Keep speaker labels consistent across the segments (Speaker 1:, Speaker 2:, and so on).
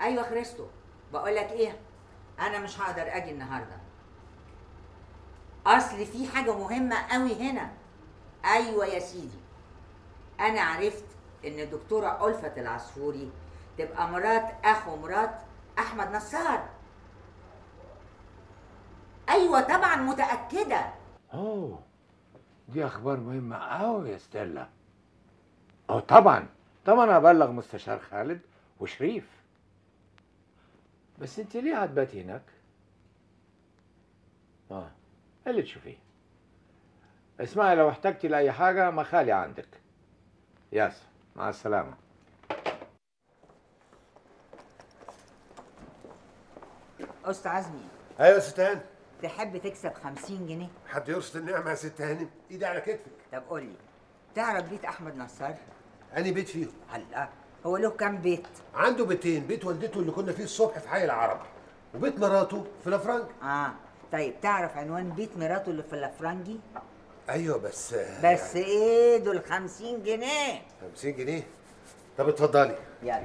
Speaker 1: ايوه خريستو بقول لك ايه انا مش هقدر اجي النهارده اصل في حاجه مهمه قوي هنا ايوه يا سيدي انا عرفت ان الدكتوره ألفت العصفوري تبقى مرات اخو مرات احمد نصار ايوه طبعا متاكده
Speaker 2: اوه دي اخبار مهمه قوي يا ستيلا اه طبعا طبعا هبلغ مستشار خالد وشريف بس انت ليه هتباتي هناك اه اللي تشوفيه اسمعي لو احتجتي لاي حاجه ما خالي عندك ياس مع السلامه
Speaker 1: استاذ عزمي
Speaker 3: ايوه يا ست هانم
Speaker 1: تحب تكسب خمسين جنيه
Speaker 3: حد يرصد النعمه يا ست هانم ايدي على كتفك
Speaker 1: طب قول لي تعرف بيت احمد نصار
Speaker 3: اني بيت فيهم
Speaker 1: هلا هو له كام بيت
Speaker 3: عنده بيتين بيت والدته اللي كنا فيه الصبح في حي العرب وبيت مراته في لافرانك
Speaker 1: اه طيب تعرف عنوان بيت مراته اللي في الافرنجي
Speaker 3: ايوه بس
Speaker 1: بس ايه دول خمسين جنيه
Speaker 3: 50 جنيه طب اتفضلي
Speaker 1: يلا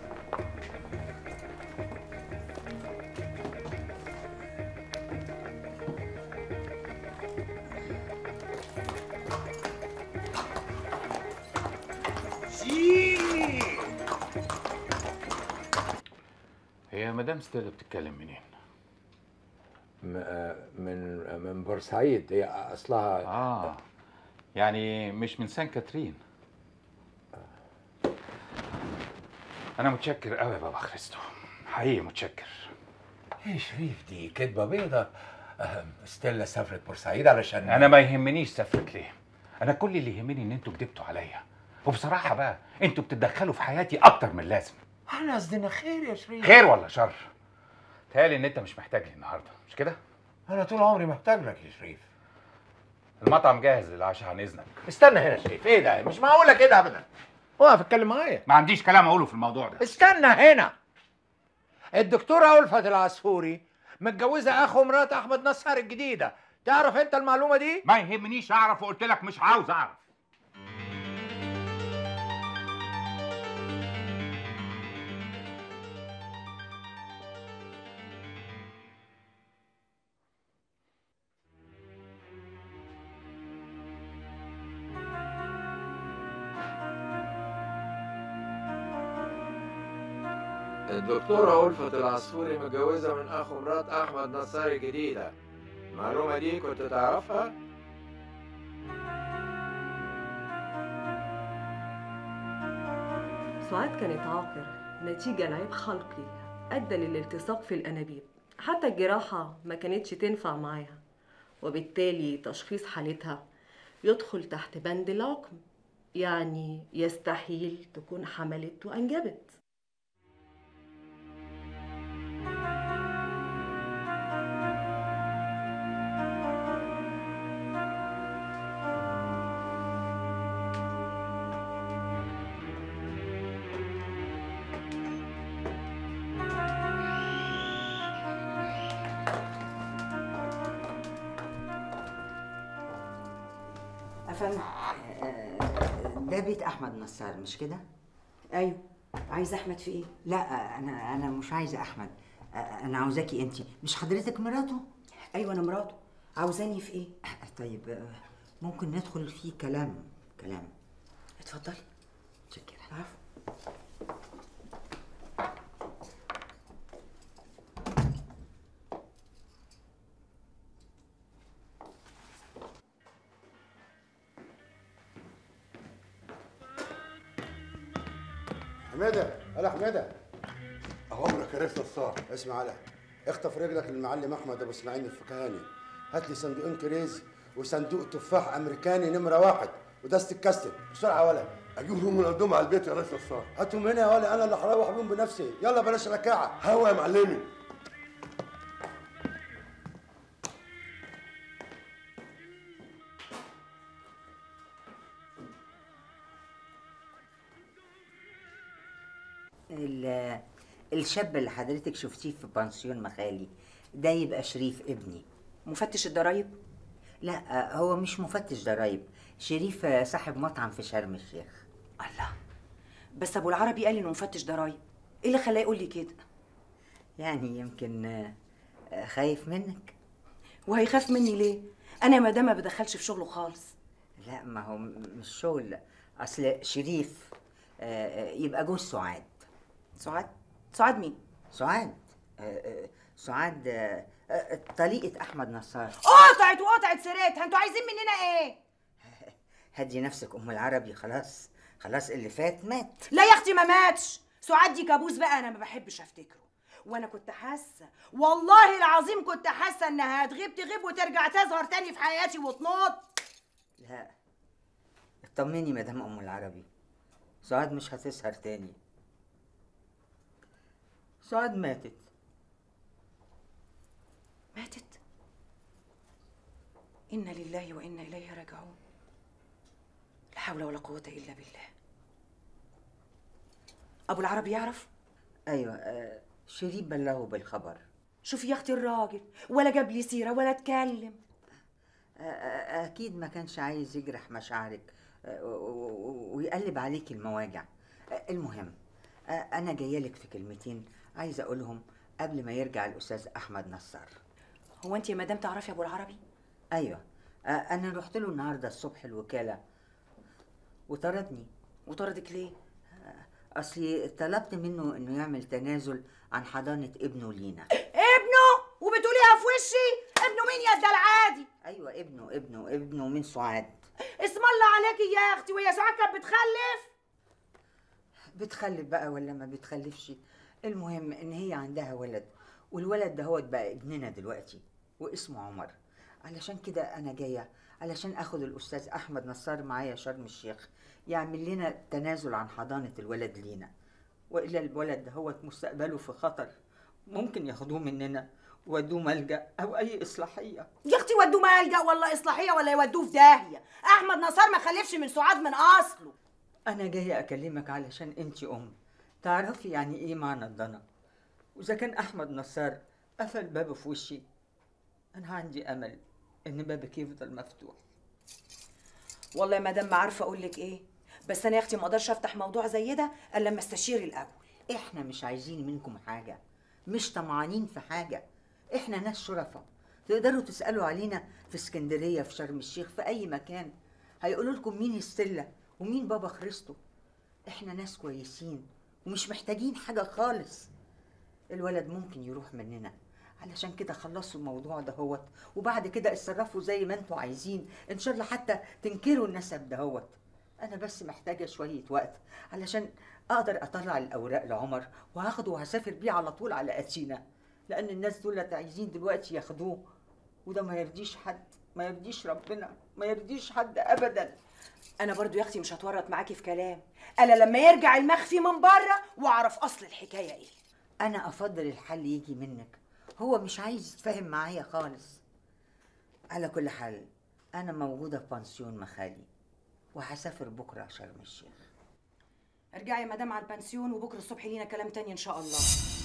Speaker 4: هي مدام ستيلا بتتكلم منين؟
Speaker 2: م- آه، من آه، من بورسعيد هي اصلها
Speaker 4: اه يعني مش من سان كاترين انا متشكر قوي يا بابا خريستو حقيقي متشكر
Speaker 2: ايه شريف دي كدبه بيضه آه، ستيلا سافرت بورسعيد علشان
Speaker 4: انا ما يهمنيش سافرت ليه انا كل اللي يهمني ان انتوا كدبتوا عليا وبصراحه بقى انتوا بتتدخلوا في حياتي اكتر من اللازم
Speaker 2: احنا قصدنا خير يا شريف
Speaker 4: خير ولا شر تهيألي ان انت مش محتاج لي النهارده مش كده
Speaker 2: انا طول عمري محتاج لك يا شريف
Speaker 4: المطعم جاهز للعشاء عن اذنك
Speaker 2: استنى هنا يا شريف ايه ده مش معقوله كده ابدا اقف اتكلم معايا
Speaker 4: ما عنديش كلام اقوله في الموضوع ده
Speaker 2: استنى هنا الدكتورة ألفت العصفوري متجوزة أخو مرات أحمد نصار الجديدة تعرف أنت المعلومة دي؟
Speaker 4: ما يهمنيش اعرف وقلت لك مش عاوز اعرف
Speaker 2: الدكتورة ألفت العصفوري متجوزة من أخو مرات أحمد نصار الجديدة المعلومة دي كنت تعرفها؟
Speaker 5: سعاد كانت عاقر نتيجة لعيب خلقي أدى للالتصاق في الأنابيب حتى الجراحة ما كانتش تنفع معاها وبالتالي تشخيص حالتها يدخل تحت بند العقم يعني يستحيل تكون حملت وأنجبت
Speaker 1: افهم آه، ده بيت احمد نصار مش كده
Speaker 6: ايوه عايز احمد في ايه
Speaker 1: لا آه، انا انا مش عايزه احمد آه، انا عاوزاكي انت مش حضرتك مراته
Speaker 6: ايوه انا مراته عاوزاني في ايه
Speaker 1: آه، طيب آه، ممكن ندخل فيه كلام كلام
Speaker 6: اتفضلي
Speaker 1: شكرا
Speaker 6: عفو
Speaker 7: حماده هلا حماده
Speaker 3: عمرك يا ريس نصار
Speaker 7: اسمع هلا اخطف رجلك للمعلم احمد ابو اسماعيل الفكهاني هات لي صندوقين كريز وصندوق تفاح امريكاني نمره واحد ودست الكاستن بسرعه ولا
Speaker 3: اجيبهم من قدام على البيت يا ريس نصار
Speaker 7: هاتهم هنا يا ولا انا اللي هروح بيهم بنفسي يلا بلاش ركاعه
Speaker 3: هوا يا معلمي
Speaker 1: ال- الشاب اللي حضرتك شفتيه في بانسيون مخالي ده يبقى شريف ابني
Speaker 6: مفتش الضرايب
Speaker 1: لا آه، هو مش مفتش ضرايب شريف آه، صاحب مطعم في شرم الشيخ
Speaker 6: الله بس ابو العربي قال انه مفتش ضرايب ايه اللي خلاه يقول لي كده
Speaker 1: يعني يمكن آه، آه، خايف منك
Speaker 6: وهيخاف مني ليه انا يا مدام ما بدخلش في شغله خالص
Speaker 1: لا ما هو م- مش شغل اصل شريف آه، آه، يبقى جوز سعاد
Speaker 6: سعاد سعاد مين
Speaker 1: سعاد آه، آه، سعاد آه، آه، طليقة أحمد نصار
Speaker 6: قطعت وقطعت سيرتها انتوا عايزين مننا ايه
Speaker 1: هدي نفسك أم العربي خلاص خلاص اللي فات مات
Speaker 6: لا يا اختي ما ماتش سعاد دي كابوس بقى انا ما بحبش افتكره وانا كنت حاسه والله العظيم كنت حاسه انها هتغيب تغيب وترجع تظهر تاني في حياتي وتنط
Speaker 1: لا اطمني مدام أم العربي سعاد مش هتسهر تاني سعاد ماتت
Speaker 6: ماتت انا لله وانا اليه راجعون لا حول ولا قوه الا بالله ابو العربي يعرف
Speaker 1: أيوة آه، شريف بلغه بالخبر
Speaker 6: شوفي يا اختي الراجل ولا جاب لي سيره ولا اتكلم
Speaker 1: آه، آه، أكيد ما كانش عايز يجرح مشاعرك آه، و- و- ويقلب عليك المواجع آه، المهم آه، أنا جاية لك في كلمتين عايزة أقولهم قبل ما يرجع الأستاذ أحمد نصار
Speaker 6: هو انت يا مدام تعرفي ابو العربي
Speaker 1: أيوة آه، أنا رحت له النهاردة الصبح الوكالة وطردني
Speaker 6: وطردك ليه
Speaker 1: أصلي طلبت منه إنه يعمل تنازل عن حضانة ابنه لينا
Speaker 6: ابنه وبتقوليها في وشي ابنه مين يا ده العادي
Speaker 1: أيوة ابنه ابنه ابنه من سعاد
Speaker 6: اسم الله عليكي يا اختي وهي سعاد كانت بتخلف
Speaker 1: بتخلف بقى ولا ما بتخلفش المهم ان هي عندها ولد والولد ده هو بقى ابننا دلوقتي واسمه عمر علشان كده انا جايه علشان اخد الاستاذ احمد نصار معايا شرم الشيخ يعمل لنا تنازل عن حضانه الولد لينا والا الولد ده هو مستقبله في خطر ممكن ياخدوه مننا وودوه ملجا او اي اصلاحيه
Speaker 6: يا اختي ودوه ملجأ ولا اصلاحيه ولا يودوه في داهيه احمد نصار ما خلفش من سعاد من اصله
Speaker 1: أنا جاية أكلمك علشان أنت أم تعرفي يعني إيه معنى الضنا وإذا كان أحمد نصار قفل بابه في وشي أنا عندي أمل إن بابك يفضل مفتوح
Speaker 6: والله يا مدام ما عارفه اقول لك ايه بس انا يا اختي ما اقدرش افتح موضوع زي ده الا لما استشير الاول
Speaker 1: إحنا مش عايزين منكم حاجة مش طمعانين في حاجة إحنا ناس شرفة تقدروا تسألوا علينا في اسكندرية في شرم الشيخ في أي مكان هيقولوا لكم مين ستيلا ومين بابا خريستو إحنا ناس كويسين ومش محتاجين حاجة خالص الولد ممكن يروح مننا علشان كده خلصوا الموضوع دهوت وبعد كده اتصرفوا زي ما انتوا عايزين ان شاء الله حتى تنكروا النسب دهوت انا بس محتاجه شويه وقت علشان اقدر اطلع الاوراق لعمر وهاخده وهسافر بيه على طول على اثينا لان الناس دولت عايزين دلوقتي ياخدوه وده ما يرضيش حد ما يرضيش ربنا ما يرضيش حد ابدا
Speaker 6: انا برضو يا اختي مش هتورط معاكي في كلام انا لما يرجع المخفي من بره واعرف اصل الحكايه ايه
Speaker 1: انا افضل الحل يجي منك هو مش عايز يتفاهم معايا خالص على كل حال انا موجوده في بانسيون مخالي وهسافر بكره شرم الشيخ
Speaker 6: ارجعي يا مدام على البنسيون وبكره الصبح لينا كلام تاني ان شاء الله